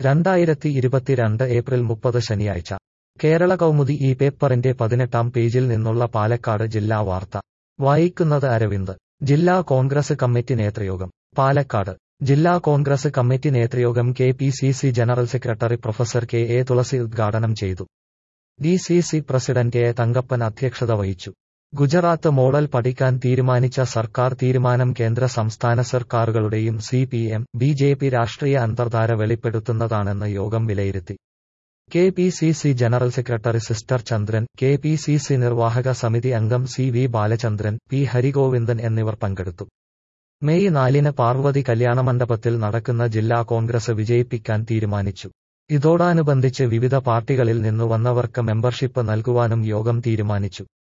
രണ്ടായിരത്തി ഇരുപത്തിരണ്ട് ഏപ്രിൽ മുപ്പത് ശനിയാഴ്ച കേരള കൗമുദി ഈ പേപ്പറിന്റെ പതിനെട്ടാം പേജിൽ നിന്നുള്ള പാലക്കാട് ജില്ലാ വാർത്ത വായിക്കുന്നത് അരവിന്ദ് ജില്ലാ കോൺഗ്രസ് കമ്മിറ്റി നേതൃയോഗം പാലക്കാട് ജില്ലാ കോൺഗ്രസ് കമ്മിറ്റി നേതൃയോഗം K P C C general secretary professor K A Thulasi ഉദ്ഘാടനം ചെയ്തു D C C president A Thankappan അധ്യക്ഷത വഹിച്ചു ഗുജറാത്ത് മോഡൽ പഠിക്കാൻ തീരുമാനിച്ച സർക്കാർ തീരുമാനം കേന്ദ്ര സംസ്ഥാന സർക്കാരുകളുടെയും C P M B J P രാഷ്ട്രീയ അന്തർധാര വെളിപ്പെടുത്തുന്നതാണെന്ന് യോഗം വിലയിരുത്തി K P C C general secretary sister Chandran K P C C നിർവാഹക സമിതി അംഗം C V Balachandran P Harigovindan എന്നിവർ പങ്കെടുത്തു മെയ് നാലിന് പാർവതി കല്യാണമണ്ഡപത്തിൽ നടക്കുന്ന ജില്ലാ കോൺഗ്രസ് വിജയിപ്പിക്കാൻ തീരുമാനിച്ചു ഇതോടനുബന്ധിച്ച് വിവിധ പാർട്ടികളിൽ നിന്നു വന്നവർക്ക് മെമ്പർഷിപ്പ് നൽകുവാനും യോഗം തീരുമാനിച്ചു